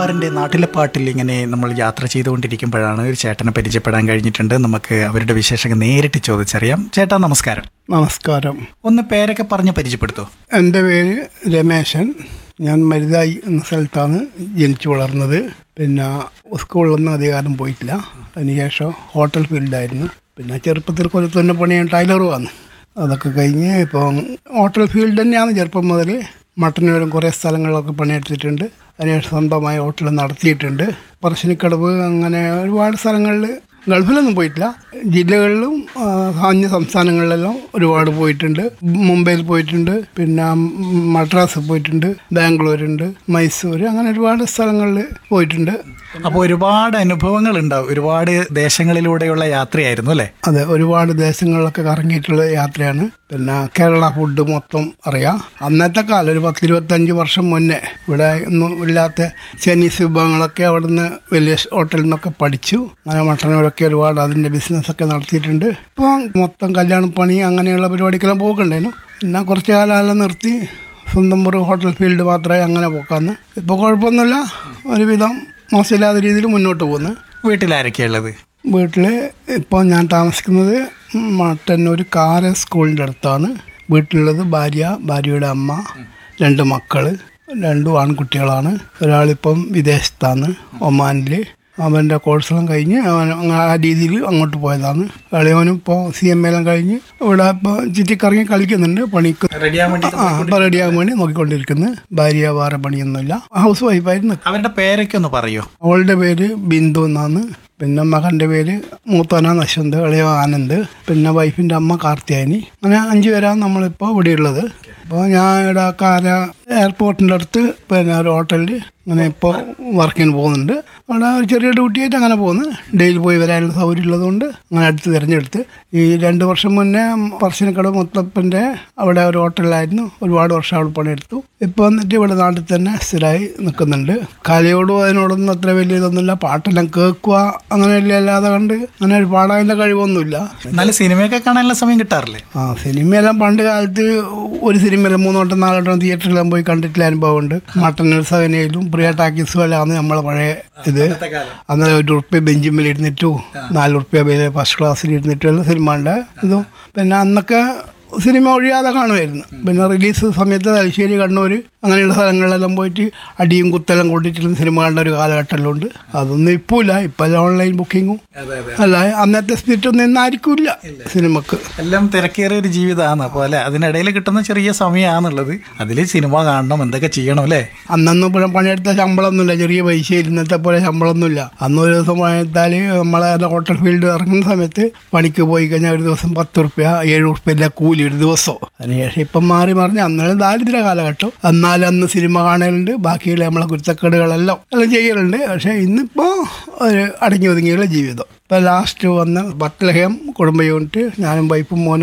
സാറിൻ്റെ നാട്ടിലെ പാട്ടിൽ ഇങ്ങനെ നമ്മൾ യാത്ര ചെയ്തുകൊണ്ടിരിക്കുമ്പോഴാണ് ഒരു ചേട്ടനെ പരിചയപ്പെടാൻ കഴിഞ്ഞിട്ടുണ്ട് നമുക്ക് അവരുടെ വിശേഷങ്ങൾ നേരിട്ട് ചോദിച്ചറിയാം ചേട്ടാ നമസ്കാരം നമസ്കാരം ഒന്ന് പേരൊക്കെ പറഞ്ഞ് പരിചയപ്പെടുത്തൂ എൻ്റെ പേര് രമേശൻ ഞാൻ മരുതായി എന്ന സ്ഥലത്താണ് ജനിച്ചു വളർന്നത് പിന്നെ സ്കൂളിലൊന്നും അധികാരം പോയിട്ടില്ല അതിനുശേഷം ഹോട്ടൽ ഫീൽഡായിരുന്നു പിന്നെ ചെറുപ്പത്തിൽ കൊല്ലത്തുന്ന പണിയാൻ ടൈലറുമാണ് അതൊക്കെ കഴിഞ്ഞ് ഇപ്പം ഹോട്ടൽ ഫീൽഡ് തന്നെയാണ് ചെറുപ്പം മുതൽ മട്ടന്നൂരും കുറേ സ്ഥലങ്ങളിലൊക്കെ പണിയെടുത്തിട്ടുണ്ട് അതിനുശേഷം സ്വന്തമായി ഹോട്ടൽ നടത്തിയിട്ടുണ്ട് പറശ്ശിനിക്കടവ് അങ്ങനെ ഒരുപാട് സ്ഥലങ്ങളിൽ ഗൾഫിലൊന്നും പോയിട്ടില്ല ജില്ലകളിലും ആ, അന്യ സംസ്ഥാനങ്ങളിലെല്ലാം ഒരുപാട് പോയിട്ടുണ്ട് മുംബൈയിൽ പോയിട്ടുണ്ട് പിന്നെ മദ്രാസ് പോയിട്ടുണ്ട് ബാംഗ്ലൂരുണ്ട് മൈസൂർ അങ്ങനെ ഒരുപാട് സ്ഥലങ്ങളിൽ പോയിട്ടുണ്ട് അപ്പോൾ ഒരുപാട് അനുഭവങ്ങൾ ഉണ്ടാവും ഒരുപാട് ദേശങ്ങളിലൂടെയുള്ള യാത്രയായിരുന്നു അല്ലേ അതെ ഒരുപാട് ദേശങ്ങളിലൊക്കെ കറങ്ങിയിട്ടുള്ള യാത്രയാണ് പിന്നെ കേരള ഫുഡ് മൊത്തം അറിയാം അന്നത്തെ കാലം ഒരു പത്തിരുപത്തഞ്ച് വർഷം മുന്നേ ഇവിടെ ഒന്നും ഇല്ലാത്ത ചൈനീസ് വിഭവങ്ങളൊക്കെ അവിടുന്ന് വലിയ ഹോട്ടലിൽ നിന്നൊക്കെ പഠിച്ചു അങ്ങനെ മട്ടന്നൂരൊക്കെ ഒരുപാട് അതിൻ്റെ ബിസിനസ്സൊക്കെ നടത്തിയിട്ടുണ്ട് ഇപ്പോൾ മൊത്തം കല്യാണ പണി അങ്ങനെയുള്ള പരിപാടിക്കെല്ലാം പോകണ്ടായിരുന്നു പിന്നെ കുറച്ച് കാലം നിർത്തി സ്വന്തം ഒരു ഹോട്ടൽ ഫീൽഡ് മാത്രമേ അങ്ങനെ പോക്കാന്ന് ഇപ്പോൾ കുഴപ്പമൊന്നുമില്ല ഒരുവിധം മോശമില്ലാത്ത രീതിയിൽ മുന്നോട്ട് പോകുന്നു വീട്ടിലാരൊക്കെയുള്ളത് വീട്ടിൽ ഇപ്പോൾ ഞാൻ താമസിക്കുന്നത് മട്ടന്നൂർ കാര സ്കൂളിൻ്റെ അടുത്താണ് വീട്ടിലുള്ളത് ഭാര്യ ഭാര്യയുടെ അമ്മ രണ്ട് മക്കൾ രണ്ടും ആൺകുട്ടികളാണ് ഒരാളിപ്പം വിദേശത്താണ് ഒമാനിൽ അവൻ്റെ കോഴ്സെല്ലാം കഴിഞ്ഞ് അവൻ അങ്ങ് ആ രീതിയിൽ അങ്ങോട്ട് പോയതാണ് ഇളയവനും ഇപ്പോൾ സി എം എല്ലാം കഴിഞ്ഞ് ഇവിടെ ഇപ്പോൾ ചുറ്റിക്കറങ്ങി കളിക്കുന്നുണ്ട് പണിക്ക് റെഡിയാൻ വേണ്ടി ആ ഇപ്പോൾ റെഡിയാകാൻ വേണ്ടി നോക്കിക്കൊണ്ടിരിക്കുന്നത് ഭാര്യ വേറെ പണിയൊന്നുമില്ല ഹൗസ് വൈഫായിരുന്നു അവരുടെ പേരൊക്കെ ഒന്ന് പറയൂ അവളുടെ പേര് ബിന്ദു എന്നാണ് പിന്നെ മകൻ്റെ പേര് മൂത്തോന നശ്വന്ത് ഇളയ ആനന്ദ് പിന്നെ വൈഫിൻ്റെ അമ്മ കാർത്തിയാനി അങ്ങനെ അഞ്ചു പേരാണ് നമ്മളിപ്പോൾ ഇവിടെയുള്ളത് അപ്പോൾ ഞാൻ ഇവിടെ കാര എയർപോർട്ടിൻ്റെ അടുത്ത് പിന്നെ ഒരു ഹോട്ടലിൽ അങ്ങനെ ഇപ്പോൾ വർക്കിന് പോകുന്നുണ്ട് അവിടെ ഒരു ചെറിയ ഡ്യൂട്ടിയായിട്ട് അങ്ങനെ പോകുന്നു ഡെയിലി പോയി വരാനുള്ള സൗകര്യം ഉള്ളതുകൊണ്ട് അങ്ങനെ അടുത്ത് തിരഞ്ഞെടുത്ത് ഈ രണ്ട് വർഷം മുന്നേ പറശ്ശിനിക്കട മുത്തപ്പൻ്റെ അവിടെ ഒരു ഹോട്ടലിലായിരുന്നു ഒരുപാട് വർഷം അവിടെ പണിയെടുത്തു ഇപ്പോൾ വന്നിട്ട് ഇവിടെ നാട്ടിൽ തന്നെ സ്ഥിരമായി നിൽക്കുന്നുണ്ട് കലയോടും അതിനോടൊന്നും അത്ര വലിയ ഇതൊന്നുമില്ല പാട്ടെല്ലാം കേൾക്കുക അങ്ങനെയല്ല അല്ലാതെ കണ്ട് അങ്ങനെ ഒരു പാടാനുള്ള കഴിവൊന്നുമില്ല എന്നാലും സിനിമയൊക്കെ കാണാനുള്ള സമയം കിട്ടാറില്ലേ ആ സിനിമയെല്ലാം പണ്ട് കാലത്ത് ഒരു സിനിമയിൽ മൂന്നോട്ടം നാലോട്ടം തിയേറ്ററിലെല്ലാം പോയി കണ്ടിട്ടുള്ള അനുഭവമുണ്ട് മട്ടന്നൂർ സവനയിലും പ്രിയ ടാക്കീസും എല്ലാമാണ് നമ്മളെ പഴയ ഇത് അന്നേരം ഒരു ഉറുപ്പ്യ ബെഞ്ചിന്മേൽ ഇരുന്നിട്ടും നാല് ഉറുപ്പ്യ ഫസ്റ്റ് ക്ലാസ്സിൽ ഇരുന്നിട്ടുള്ള സിനിമ ഉണ്ട് ഇതും പിന്നെ അന്നൊക്കെ സിനിമ ഒഴിയാതെ കാണുമായിരുന്നു പിന്നെ റിലീസ് സമയത്ത് തലശ്ശേരി കണ്ണൂർ അങ്ങനെയുള്ള സ്ഥലങ്ങളിലെല്ലാം പോയിട്ട് അടിയും കുത്തെല്ലാം കൂട്ടിയിട്ടുള്ള സിനിമ കണ്ട ഒരു കാലഘട്ടമെല്ലാം ഉണ്ട് അതൊന്നും ഇപ്പോൾ ഇല്ല ഇപ്പം എല്ലാം ഓൺലൈൻ ബുക്കിങ്ങും അല്ല അന്നത്തെ സ്പിരിറ്റ് ഒന്നും ഇന്നായിരിക്കില്ല സിനിമക്ക് എല്ലാം തിരക്കേറിയ ഒരു ജീവിതമാണ് അപ്പോൾ അല്ലെ അതിനിടയിൽ കിട്ടുന്ന ചെറിയ സമയമാണുള്ളത് അതിൽ സിനിമ കാണണം എന്തൊക്കെ ചെയ്യണം അല്ലേ അന്നൊന്നും ഇപ്പോൾ പണിയെടുത്ത ശമ്പളമൊന്നുമില്ല ചെറിയ പൈസ ഇന്നത്തെ പോലെ ശമ്പളമൊന്നുമില്ല അന്ന് ഒരു ദിവസം പണിയെടുത്താൽ നമ്മളെ ഹോട്ടൽ ഫീൽഡ് ഇറങ്ങുന്ന സമയത്ത് പണിക്ക് പോയി കഴിഞ്ഞാൽ ഒരു ദിവസം പത്ത് റുപ്യ ഏഴ് റുപ്യല്ല കൂലി ഒരു ദിവസം അതിനുശേഷം ഇപ്പം മാറി മറിഞ്ഞ് അന്നേരം ദാരിദ്ര്യ കാലഘട്ടം എന്നാലും അന്ന് സിനിമ കാണലുണ്ട് ബാക്കിയുള്ള നമ്മളെ കുരുത്തക്കേടുകളെല്ലാം എല്ലാം ചെയ്യലുണ്ട് പക്ഷേ ഇന്നിപ്പോൾ ഒരു അടങ്ങി ഒതുങ്ങിയുള്ള ജീവിതം ഇപ്പം ലാസ്റ്റ് വന്ന് ബത്ലഹേം കുടുംബ യൂണിറ്റ് ഞാനും വൈഫും മോനും